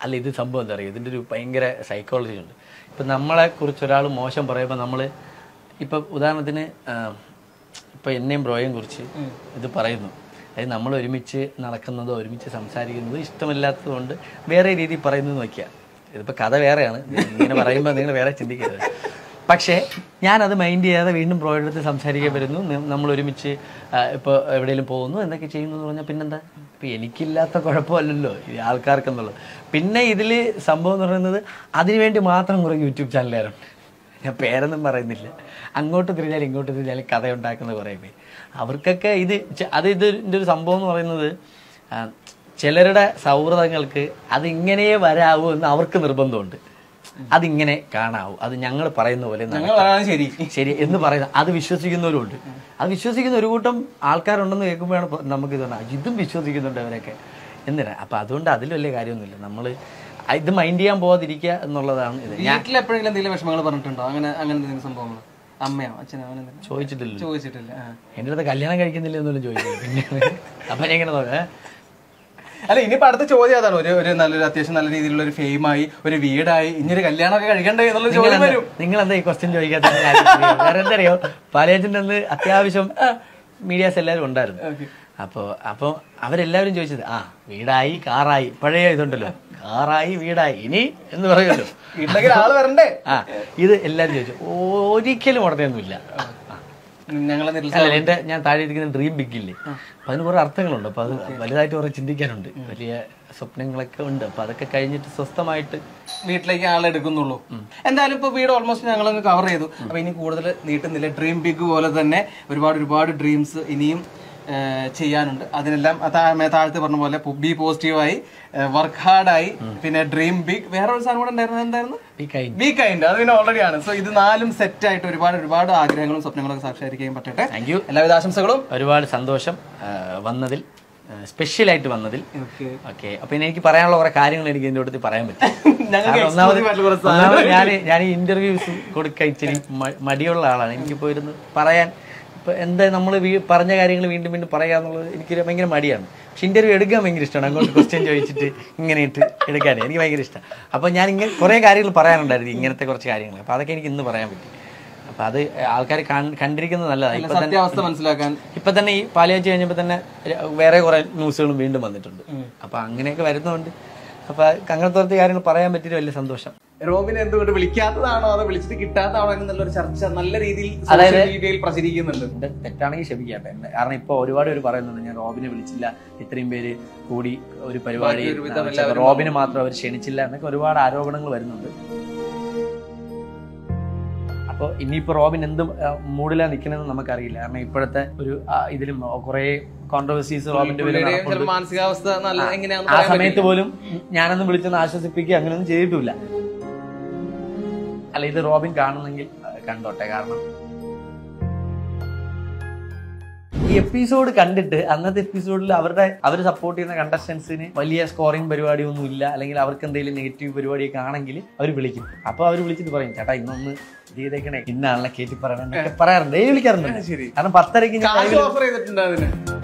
അല്ല ഇത് സംഭവം എന്താ പറയുക ഇതിൻ്റെ ഒരു ഭയങ്കര സൈക്കോളജി ഉണ്ട് ഇപ്പം നമ്മളെ കുറിച്ച് ഒരാൾ മോശം പറയുമ്പോൾ നമ്മൾ ഇപ്പം ഉദാഹരണത്തിന് ഇപ്പം എന്നെയും ബ്രോയെയും കുറിച്ച് ഇത് പറയുന്നു അതായത് നമ്മൾ ഒരുമിച്ച് നടക്കുന്നതോ ഒരുമിച്ച് സംസാരിക്കുന്നതോ ഇഷ്ടമില്ലാത്തതുകൊണ്ട് വേറെ രീതിയിൽ പറയുന്നത് നോക്കിയാൽ ഇതിപ്പോൾ കഥ വേറെയാണ് ഇങ്ങനെ പറയുമ്പോൾ നിങ്ങൾ വേറെ ചിന്തിക്കരുത് പക്ഷേ ഞാനത് മൈൻഡ് ചെയ്യാതെ വീണ്ടും ബ്രോയുടെ അടുത്ത് സംസാരിക്കാൻ വരുന്നു ന- നമ്മൾ ഒരുമിച്ച് ഇപ്പോൾ എവിടെയെങ്കിലും പോകുന്നു എന്തൊക്കെ ചെയ്യുന്നു എന്ന് പറഞ്ഞാൽ പിന്നെന്താ ഇപ്പം എനിക്കില്ലാത്ത കുഴപ്പമല്ലല്ലോ ഈ ആൾക്കാർക്കെന്നുള്ളത് പിന്നെ ഇതിൽ സംഭവം എന്ന് പറയുന്നത് അതിനുവേണ്ടി മാത്രം കുറേ യൂട്യൂബ് ചാനലുകാരുണ്ട് ഞാൻ പേരൊന്നും പറയുന്നില്ല അങ്ങോട്ട് തിരിഞ്ഞാൽ ഇങ്ങോട്ട് തിരിഞ്ഞാൽ കഥ ഉണ്ടാക്കുന്ന കുറേ പേര് അവർക്കൊക്കെ ഇത് ചെ- അത് ഇതിൻ്റെ ഒരു സംഭവം എന്ന് പറയുന്നത് ആ, ചിലരുടെ സൗഹൃദങ്ങൾക്ക് അത് ഇങ്ങനെയേ വരാവൂ എന്ന് അവർക്ക് നിർബന്ധമുണ്ട് അതിങ്ങനെ കാണാവൂ അത് ഞങ്ങൾ പറയുന്ന പോലെ നടക്കും. ഞങ്ങളാണ് ശരി ശരി എന്ന് പറയുന്നത് അത് വിശ്വസിക്കുന്നവരുണ്ട് അത് വിശ്വസിക്കുന്ന ഒരു കൂട്ടം ആൾക്കാരുണ്ടെന്ന് കേൾക്കുമ്പോഴാണ് ഇപ്പൊ നമുക്ക് ഇത് തോന്നുന്നത് ഇതും വിശ്വസിക്കുന്നുണ്ട് അവരൊക്കെ എന്തിനാ അപ്പൊ അതുകൊണ്ട് അതിൽ വലിയ കാര്യമൊന്നുമില്ല നമ്മൾ ഇത് മൈൻഡ് ചെയ്യാൻ പോകാതിരിക്കുക എന്നുള്ളതാണ് ഇത് ഞാൻ വീട്ടിൽ എപ്പോഴെങ്കിലും എന്തെങ്കിലും വിഷമങ്ങൾ പറഞ്ഞിട്ടുണ്ടോ അങ്ങനെ അങ്ങനെ എന്തെങ്കിലും സംഭവങ്ങൾ അമ്മയോ അച്ഛനോ അങ്ങനെ എന്തെങ്കിലും ചോദിച്ചിട്ടില്ല ചോദിച്ചിട്ടില്ല ആ. എൻ്റെ അടുത്ത് കല്യാണം കഴിക്കുന്നില്ല എന്നൊന്നും ചോദിക്കില്ല പിന്നെ അപ്പൊ ഞാൻ ഇങ്ങനെ നോക്കാം ഏ? അല്ല ഇനിയിപ്പോ അടുത്ത ചോദ്യം അതാണ് ഒരു ഒരു നല്ലൊരു അത്യാവശ്യം നല്ല രീതിയിലുള്ള ഒരു ഫെയിമായി ഒരു വീടായി ഇനി ഒരു കല്യാണമൊക്കെ കഴിക്കണ്ടേ എന്നുള്ള ചോദ്യം വരും നിങ്ങൾ എന്താ ഈ ക്വസ്റ്റ്യൻ ചോദിക്കാത്ത വേറെ എന്താ അറിയോ പാലയറ്റിൻ്റെ അന്ന് അത്യാവശ്യം മീഡിയാസ് എല്ലാവരും ഉണ്ടായിരുന്നു അപ്പോൾ അപ്പോൾ അവരെല്ലാവരും ചോദിച്ചത് ആ വീടായി കാറായി പഴയ ഇതുണ്ടല്ലോ കാറായി വീടായി ഇനി എന്ന് പറയുമല്ലോ വീട്ടിലേക്ക് ആള് വരണ്ടേ ആ ഇത് എല്ലാവരും ചോദിച്ചു ഒരിക്കലും ഉടനെയൊന്നുമില്ല ആ. ഞങ്ങളെ നിരുത്സാഹ- അല്ല എൻ്റെ ഞാൻ താഴെ ഇരിക്കുന്ന ഡ്രീം ബിഗ് ഇല്ലേ അപ്പൊ അതിന് കുറെ അർത്ഥങ്ങളുണ്ട് അപ്പൊ അത് വലുതായിട്ട് കുറെ ചിന്തിക്കാനുണ്ട് വലിയ സ്വപ്നങ്ങളൊക്കെ ഉണ്ട് അപ്പൊ അതൊക്കെ കഴിഞ്ഞിട്ട് സ്വസ്ഥമായിട്ട് വീട്ടിലേക്ക് ആളെ എടുക്കുന്നുള്ളൂ എന്തായാലും ഇപ്പൊ വീട് ഓൾമോസ്റ്റ് ഞങ്ങൾ കവർ ചെയ്തു അപ്പൊ ഇനി കൂടുതൽ നീട്ടുന്നില്ല ഡ്രീം ബിഗ് പോലെ തന്നെ ഒരുപാട് ഒരുപാട് ഡ്രീംസ് ഇനിയും ആ, ചെയ്യാനുണ്ട് അതിനെല്ലാം ആ താ- താഴത്ത് പറഞ്ഞ പോലെ ബി പോസിറ്റീവായി വർക്ക് ഹാർഡായി പിന്നെ ഡ്രീം ബിഗ് വേറെ ഒരു സാധനം കൂടെ ഉണ്ടായിരുന്നു എന്തായിരുന്നു ഈ കൈ ബി കൈൻഡ് അത് പിന്നെ ഓൾറെഡി ആണ് സോ ഇത് നാലും സെറ്റ് ആയിട്ട് ഒരുപാട് ഒരുപാട് ആഗ്രഹങ്ങളും സ്വപ്നങ്ങളും ഒക്കെ സാക്ഷാത്കരിക്കാൻ പറ്റട്ടെ താങ്ക് യു എല്ലാവിധ ആശംസകളും ഒരുപാട് സന്തോഷം ആ, വന്നതിൽ സ്പെഷ്യലായിട്ട് വന്നതിൽ ഓക്കെ ഓക്കെ അപ്പൊ ഇനി എനിക്ക് പറയാനുള്ള കുറെ കാര്യങ്ങൾ എനിക്ക് ഇതിന്റെ അടുത്ത് പറയാൻ പറ്റും ഞങ്ങൾക്ക് കാരണം ഒന്നാമത് exclusive ആയിട്ടുള്ള കുറച്ച് ഒന്നാമത് ഞാൻ ഞാൻ ഈ ഇന്റർവ്യൂസ് കൊടുക്കാൻ ഇച്ചിരി മ- മടിയുള്ള ആളാണ് എനിക്കിപ്പോ ഇരുന്ന് പറയാൻ ഇപ്പൊ എന്താ നമ്മൾ പറഞ്ഞ കാര്യങ്ങൾ വീണ്ടും വീണ്ടും പറയാന്നുള്ളത് എനിക്ക് ഭയങ്കര മടിയാണ് പക്ഷെ ഇന്റർവ്യൂ എടുക്കാൻ ഭയങ്കര ഇഷ്ടമാണ് അങ്ങോട്ട് ക്വസ്റ്റ്യൻ ചോദിച്ചിട്ട് ഇങ്ങനെ ഇട്ട് എടുക്കാൻ എനിക്ക് ഭയങ്കര ഇഷ്ടമാണ് അപ്പൊ ഞാൻ ഇങ്ങനെ കുറെ കാര്യങ്ങൾ പറയാനുണ്ടായിരുന്നു ഇങ്ങനത്തെ കുറച്ച് കാര്യങ്ങൾ അപ്പൊ അതൊക്കെ എനിക്ക് ഇന്ന് പറയാൻ പറ്റി അപ്പൊ അത് ആൾക്കാർ കണ്ടിരിക്കുന്നത് നല്ലതാണ് ഇപ്പൊ തന്നെ സത്യാവസ്ഥ മനസ്സിലാക്കാൻ ഇപ്പൊ തന്നെ ഈ പാലിയാച്ച് കഴിഞ്ഞപ്പോ തന്നെ വേറെ കുറെ ന്യൂസുകളും വീണ്ടും വന്നിട്ടുണ്ട് അപ്പൊ അങ്ങനെയൊക്കെ വരുന്നതുകൊണ്ട് അപ്പൊ അങ്ങനത്തെ കുറച്ച് കാര്യങ്ങൾ പറയാൻ പറ്റിയിട്ട് വലിയ സന്തോഷം റോബിനെ എന്തുകൊണ്ട് വിളിക്കാത്തതാണോ അതോ വിളിച്ചിട്ട് കിട്ടാത്തതാണോ എന്നുള്ള ഒരു ചർച്ച നല്ല രീതിയിൽ അതായത് social media യിൽ പ്രചരിക്കുന്നുണ്ട് എന്റെ തെറ്റാണെങ്കിൽ ക്ഷമിക്കട്ടെ എന്നെ- കാരണം ഇപ്പൊ ഒരുപാട് പേര് പറയുന്നുണ്ട് ഞാൻ റോബിനെ വിളിച്ചില്ല ഇത്രയും പേര് കൂടി ഒരു പരിപാടി വെച്ചപ്പോ റോബിനെ മാത്രം അവർ ക്ഷണിച്ചില്ല എന്നൊക്കെ ഒരുപാട് ആരോപണങ്ങൾ വരുന്നുണ്ട് അപ്പോൾ ഇനിയിപ്പോ റോബിൻ എന്ത് മൂഡിലാണ് നിൽക്കണമെന്ന് നമുക്കറിയില്ല കാരണം ഇപ്പോഴത്തെ ഒരു ആ, ഇതിലും കുറെ കോൺട്രവേഴ്സീസ് റോബിന്റെ പേര് പുള്ളിയുടെ നടപ്പുണ്ട്. ചില മാനസികാവസ്ഥ നല്ല എങ്ങനെയാണെന്ന് ആ പറയാൻ സമയത്ത് പോലും ഞാനൊന്നും വിളിച്ചൊന്ന് ആശ്വസിപ്പിക്കുക അങ്ങനെയൊന്നും ചെയ്തിട്ടില്ല അല്ല ഇത് റോബിൻ കാണുന്നെങ്കിൽ ആ, കണ്ടോട്ടെ കാരണം ഈ എപ്പിസോഡ് കണ്ടിട്ട് അന്നത്തെ എപ്പിസോഡിൽ അവരുടെ അവർ സപ്പോർട്ട് ചെയ്യുന്ന കണ്ടസ്റ്റൻസിന് വലിയ സ്കോറിംഗ് പരിപാടി ഒന്നും ഇല്ല അല്ലെങ്കിൽ അവർക്ക് എന്തെങ്കിലും നെഗറ്റീവ് പരിപാടിയൊക്കെ ആണെങ്കിൽ അവർ വിളിക്കും അപ്പൊ അവർ വിളിച്ചിട്ട് പറയും ചേട്ടാ ഇന്നൊന്ന് ഇത് ചെയ്തേക്കണേ ഇന്നാണല്ലോ കയറ്റി പറയണേ എന്നൊക്കെ പറയാറുണ്ട് ഡെയിലി വിളിക്കാറുണ്ട് ശരി. കാരണം പത്തരയ്ക്ക് ഞാൻ കാശ് ഓഫർ ചെയ്തിട്ടുണ്ട് അതിന്